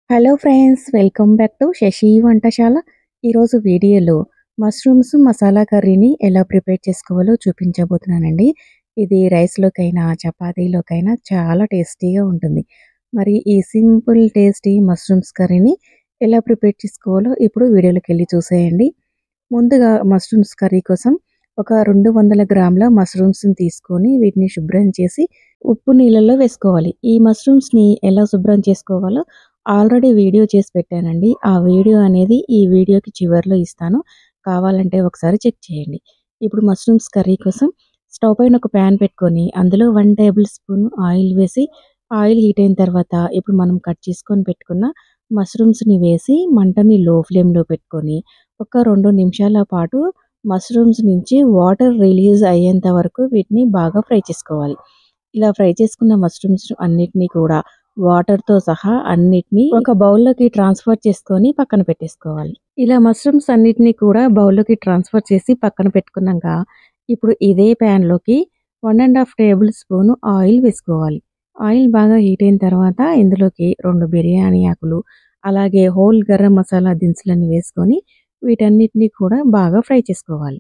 Hello friends welcome back to Sashi వంటశాల ఈరోజు వీడియోలో మష్రూమ్స్ మసాలా కర్రీని ఎలా ప్రిపేర్ చేసుకోవాలో చూపించబోతున్నానండి ఇది రైస్లోకైనా చపాతీలోకైనా చాలా టేస్టీగా ఉంటుంది మరి ఈ సింపుల్ టేస్టీ మష్రూమ్స్ కర్రీని ఎలా ప్రిపేర్ చేసుకోవాలో ఇప్పుడు వీడియోలోకి వెళ్ళి చూసేయండి ముందుగా మష్రూమ్స్ కర్రీ కోసం ఒక రెండు వందల గ్రాముల మష్రూమ్స్ని తీసుకొని వీటిని శుభ్రం చేసి ఉప్పు నీళ్ళల్లో వేసుకోవాలి ఈ మష్రూమ్స్ని ఎలా శుభ్రం చేసుకోవాలో ఆల్రెడీ వీడియో చేసి పెట్టానండి ఆ వీడియో అనేది ఈ వీడియోకి చివరిలో ఇస్తాను కావాలంటే ఒకసారి చెక్ చేయండి ఇప్పుడు మష్రూమ్స్ కర్రీ కోసం స్టవ్ పైన ఒక ప్యాన్ పెట్టుకొని అందులో వన్ టేబుల్ స్పూన్ ఆయిల్ వేసి ఆయిల్ హీట్ అయిన తర్వాత ఇప్పుడు మనం కట్ చేసుకొని పెట్టుకున్న మష్రూమ్స్ని వేసి మంటని లో ఫ్లేమ్లో పెట్టుకొని ఒక రెండు నిమిషాల పాటు మష్రూమ్స్ నుంచి వాటర్ రిలీజ్ అయ్యేంత వరకు వీటిని బాగా ఫ్రై చేసుకోవాలి ఇలా ఫ్రై చేసుకున్న మష్రూమ్స్ అన్నిటినీ కూడా వాటర్తో సహా అన్నిటినీ ఒక బౌల్లోకి ట్రాన్స్ఫర్ చేసుకొని పక్కన పెట్టేసుకోవాలి ఇలా మష్రూమ్స్ అన్నిటినీ కూడా బౌల్లోకి ట్రాన్స్ఫర్ చేసి పక్కన పెట్టుకున్నాక ఇప్పుడు ఇదే ప్యాన్లోకి one and half tablespoon oil వేసుకోవాలి ఆయిల్ బాగా హీట్ అయిన తర్వాత ఇందులోకి రెండు బిర్యానీ ఆకులు అలాగే హోల్ గరం మసాలా దినుసులను వేసుకొని వీటన్నిటిని కూడా బాగా ఫ్రై చేసుకోవాలి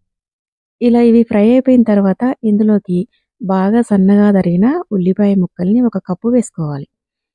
ఇలా ఇవి ఫ్రై అయిపోయిన తర్వాత ఇందులోకి బాగా సన్నగా తరిగిన ఉల్లిపాయ ముక్కల్ని ఒక కప్పు వేసుకోవాలి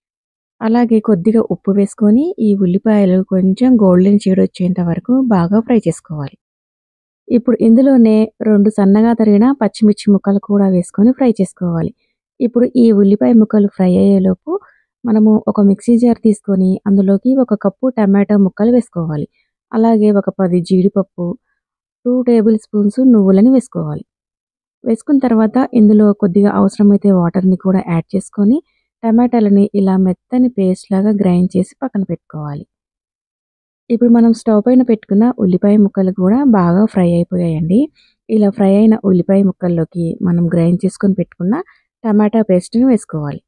అలాగే కొద్దిగా ఉప్పు వేసుకొని ఈ ఉల్లిపాయలు కొంచెం గోల్డెన్ షేడ్ వచ్చేంత వరకు బాగా ఫ్రై చేసుకోవాలి ఇప్పుడు ఇందులోనే రెండు సన్నగా తరిగిన పచ్చిమిర్చి ముక్కలు కూడా వేసుకొని ఫ్రై చేసుకోవాలి ఇప్పుడు ఈ ఉల్లిపాయ ముక్కలు ఫ్రై అయ్యేలోపు మనము ఒక మిక్సీ జార్ తీసుకొని అందులోకి ఒక కప్పు టమాటో ముక్కలు వేసుకోవాలి అలాగే ఒక పది జీడిపప్పు టూ టేబుల్ స్పూన్స్ నువ్వులని వేసుకోవాలి వేసుకున్న తర్వాత ఇందులో కొద్దిగా అవసరమైతే వాటర్ని కూడా యాడ్ చేసుకొని టమాటాలని ఇలా మెత్తని పేస్ట్ లాగా గ్రైండ్ చేసి పక్కన పెట్టుకోవాలి ఇప్పుడు మనం స్టవ్ పైన పెట్టుకున్న ఉల్లిపాయ ముక్కలు కూడా బాగా ఫ్రై అయిపోయాయండి ఇలా ఫ్రై అయిన ఉల్లిపాయ ముక్కల్లోకి మనం గ్రైండ్ చేసుకొని పెట్టుకున్న టమాటా పేస్ట్ని వేసుకోవాలి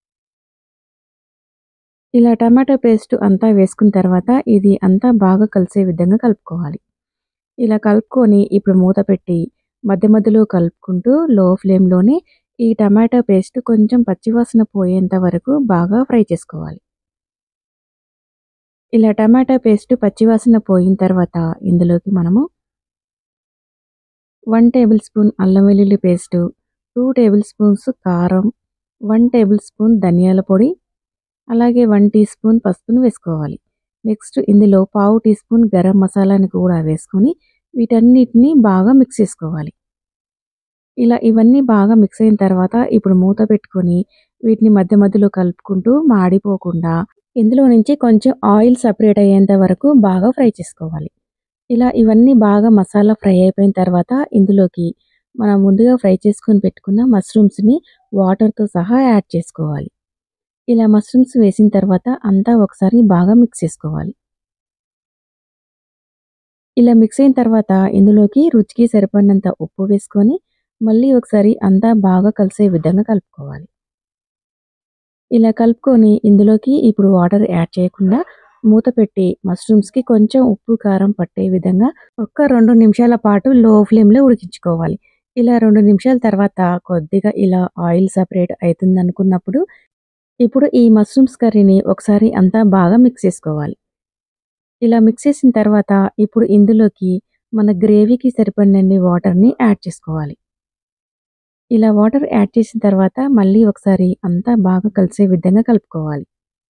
ఇలా టమాటా పేస్ట్ అంతా వేసుకున్న తర్వాత ఇది అంతా బాగా కలిసే విధంగా కలుపుకోవాలి ఇలా కలుపుకొని ఇప్పుడు మూత పెట్టి మధ్య మధ్యలో కలుపుకుంటూ లో ఫ్లేమ్లోనే ఈ టమాటా పేస్ట్ కొంచెం పచ్చివాసన పోయేంత వరకు బాగా ఫ్రై చేసుకోవాలి ఇలా టమాటా పేస్ట్ పచ్చివాసన పోయిన తర్వాత ఇందులోకి మనము వన్ టేబుల్ స్పూన్ అల్లం వెల్లుల్లి పేస్ట్ టూ టేబుల్ స్పూన్స్ కారం వన్ టేబుల్ స్పూన్ ధనియాల పొడి అలాగే వన్ టీ స్పూన్ పసుపును వేసుకోవాలి నెక్స్ట్ ఇందులో పావు టీ స్పూన్ గరం మసాలాని కూడా వేసుకొని వీటన్నిటిని బాగా మిక్స్ చేసుకోవాలి ఇలా ఇవన్నీ బాగా మిక్స్ అయిన తర్వాత ఇప్పుడు మూత పెట్టుకొని వీటిని మధ్య మధ్యలో కలుపుకుంటూ మాడిపోకుండా ఇందులో నుంచి కొంచెం ఆయిల్ సపరేట్ అయ్యేంత వరకు బాగా ఫ్రై చేసుకోవాలి ఇలా ఇవన్నీ బాగా మసాలా ఫ్రై అయిపోయిన తర్వాత ఇందులోకి మనం ముందుగా ఫ్రై చేసుకొని పెట్టుకున్న మష్రూమ్స్ని వాటర్తో సహా యాడ్ చేసుకోవాలి ఇలా మష్రూమ్స్ వేసిన తర్వాత అంతా ఒకసారి బాగా మిక్స్ చేసుకోవాలి ఇలా మిక్స్ అయిన తర్వాత ఇందులోకి రుచికి సరిపడినంత ఉప్పు వేసుకొని మళ్ళీ ఒకసారి అంతా బాగా కలిసే విధంగా కలుపుకోవాలి ఇలా కలుపుకొని ఇందులోకి ఇప్పుడు వాటర్ యాడ్ చేయకుండా మూత పెట్టి మష్రూమ్స్కి కొంచెం ఉప్పు కారం పట్టే విధంగా ఒక్క రెండు నిమిషాల పాటు లో ఫ్లేమ్లో ఉడికించుకోవాలి ఇలా రెండు నిమిషాల తర్వాత కొద్దిగా ఇలా ఆయిల్ సపరేట్ అవుతుంది అనుకున్నప్పుడు ఇప్పుడు ఈ మష్రూమ్స్ కర్రీని ఒకసారి అంతా బాగా మిక్స్ చేసుకోవాలి ఇలా మిక్స్ చేసిన తర్వాత ఇప్పుడు ఇందులోకి మన గ్రేవీకి సరిపడినన్ని వాటర్ని యాడ్ చేసుకోవాలి ఇలా వాటర్ యాడ్ చేసిన తర్వాత మళ్ళీ ఒకసారి అంతా బాగా కలిసే విధంగా కలుపుకోవాలి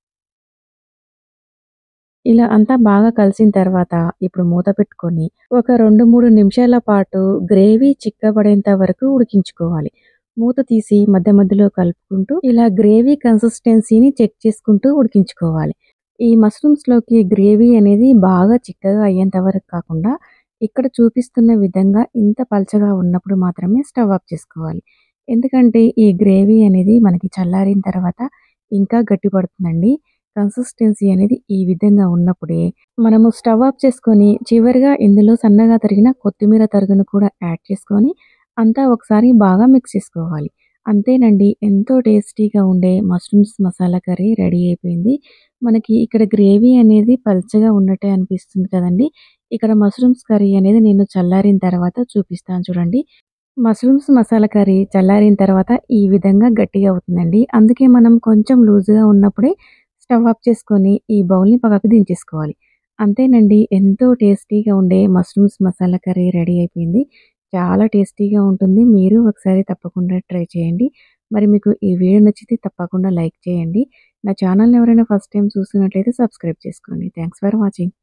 ఇలా అంతా బాగా కలిసిన తర్వాత ఇప్పుడు మూత పెట్టుకొని ఒక రెండు మూడు నిమిషాల పాటు గ్రేవీ చిక్కబడేంత వరకు ఉడికించుకోవాలి మూత తీసి మధ్య మధ్యలో కలుపుకుంటూ ఇలా గ్రేవీ కన్సిస్టెన్సీని చెక్ చేసుకుంటూ ఉడికించుకోవాలి ఈ మష్రూమ్స్లోకి గ్రేవీ అనేది బాగా చిక్కగా అయ్యేంత వరకు కాకుండా ఇక్కడ చూపిస్తున్న విధంగా ఇంత పలచగా ఉన్నప్పుడు మాత్రమే స్టవ్ ఆఫ్ చేసుకోవాలి ఎందుకంటే ఈ గ్రేవీ అనేది మనకి చల్లారిన తర్వాత ఇంకా గట్టిపడుతుందండి కన్సిస్టెన్సీ అనేది ఈ విధంగా ఉన్నప్పుడే మనము స్టవ్ ఆఫ్ చేసుకొని చివరిగా ఇందులో సన్నగా తరిగిన కొత్తిమీర తరుగును కూడా యాడ్ చేసుకొని అంతా ఒకసారి బాగా మిక్స్ చేసుకోవాలి అంతేనండి ఎంతో టేస్టీగా ఉండే మష్రూమ్స్ మసాలా కర్రీ రెడీ అయిపోయింది మనకి ఇక్కడ గ్రేవీ అనేది పల్చగా ఉన్నట్టే అనిపిస్తుంది కదండి ఇక్కడ మష్రూమ్స్ కర్రీ అనేది నేను చల్లారిన తర్వాత చూపిస్తాను చూడండి మష్రూమ్స్ మసాలా కర్రీ చల్లారిన తర్వాత ఈ విధంగా గట్టిగా అవుతుందండి అందుకే మనం కొంచెం లూజ్గా ఉన్నప్పుడే స్టవ్ ఆఫ్ చేసుకొని ఈ బౌల్‌ని పక్కకు దించేసుకోవాలి. అంతేనండి ఎంతో టేస్టీగా ఉండే మష్రూమ్స్ మసాలా కర్రీ రెడీ అయిపోయింది. చాలా టేస్టీగా ఉంటుంది. మీరు ఒకసారి తప్పకుండా ట్రై చేయండి. మరి మీకు ఈ వీడియో నచ్చితే తప్పకుండా లైక్ చేయండి. నా ఛానల్‌ని ఎవరైనా ఫస్ట్ టైమ్ చూస్తున్నట్లయితే సబ్స్క్రైబ్ చేసుకోండి. Thanks for watching.